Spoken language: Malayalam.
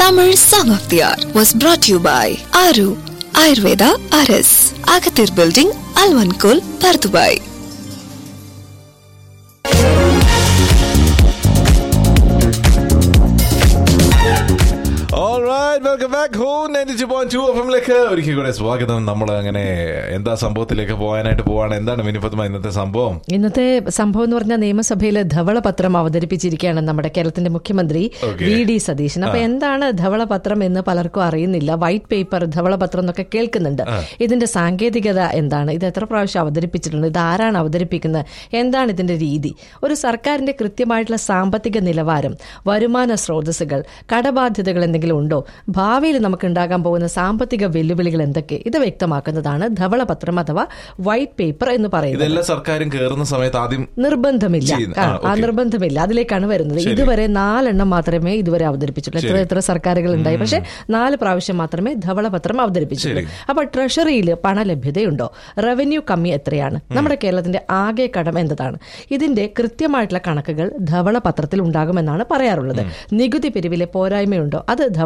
Tamil Song of the Hour was brought to you by Aru Ayurveda RS, Agathir Building, Alvankul, Pardubai. Welcome back home ninety two point two F എമ്മിലേക്ക് ഒരിക്കൽ കൂടെ സ്വാഗതം നമ്മൾ അങ്ങനെ എന്താ സംഭവത്തിലേക്ക് പോകാനായിട്ട് പോവാണ് എന്താണ് മിനിഫത്മ ഇന്നത്തെ സംഭവം ഇന്നത്തെ സംഭവം എന്ന് പറഞ്ഞാൽ നിയമസഭയിൽ ധവളപത്രം അവതരിപ്പിച്ചിരിക്കുകയാണ് നമ്മുടെ കേരളത്തിന്റെ മുഖ്യമന്ത്രി Okay. വി ഡി സതീശൻ അപ്പൊ എന്താണ് ധവളപത്രം എന്ന് പലർക്കും അറിയുന്നില്ല വൈറ്റ് പേപ്പർ ധവളപത്രം എന്നൊക്കെ കേൾക്കുന്നുണ്ട് ഇതിന്റെ സാങ്കേതികത എന്താണ് ഇത് എത്ര പ്രാവശ്യം അവതരിപ്പിച്ചിട്ടുണ്ട് ഇത് ആരാണ് അവതരിപ്പിക്കുന്നത് എന്താണ് ഇതിന്റെ രീതി ഒരു സർക്കാരിന്റെ കൃത്യമായിട്ടുള്ള സാമ്പത്തിക നിലവാരം വരുമാന സ്രോതസ്സുകൾ കടബാധ്യതകൾ എന്തെങ്കിലും ഉണ്ടോ ഭാവിയിൽ നമുക്ക് ഉണ്ടാകാൻ പോകുന്ന സാമ്പത്തിക വെല്ലുവിളികൾ എന്തൊക്കെ ഇത് വ്യക്തമാക്കുന്നതാണ് ധവളപത്രം അഥവാ വൈറ്റ് പേപ്പർ എന്ന് പറയുന്നത് ഇതെല്ലാ സർക്കാരും കയറുന്ന സമയത്ത് ആദ്യം നിർബന്ധമില്ല ചെയ്യുന്ന- ആ, ആ, ആ okay. നിർബന്ധമില്ല അതിലേക്കാണ് വരുന്നത് ശരി. ഇതുവരെ നാലെണ്ണം മാത്രമേ ഇതുവരെ അവതരിപ്പിച്ചിട്ടുള്ളൂ എത്ര ശരി. എത്ര സർക്കാരുകൾ ഉണ്ടായി പക്ഷേ നാല് പ്രാവശ്യം മാത്രമേ ധവളപത്രം അവതരിപ്പിച്ചിട്ടുള്ളൂ ശരി. അപ്പൊ ട്രഷറിയിൽ പണലഭ്യതയുണ്ടോ റവന്യൂ കമ്മി എത്രയാണ് നമ്മുടെ കേരളത്തിന്റെ ആകെ കടം എന്നതാണ് ഇതിന്റെ കൃത്യമായിട്ടുള്ള കണക്കുകൾ ധവളപത്രത്തിൽ ഉണ്ടാകുമെന്നാണ് പറയാറുള്ളത് നികുതി പിരിവിലെ പോരായ്മയുണ്ടോ അത്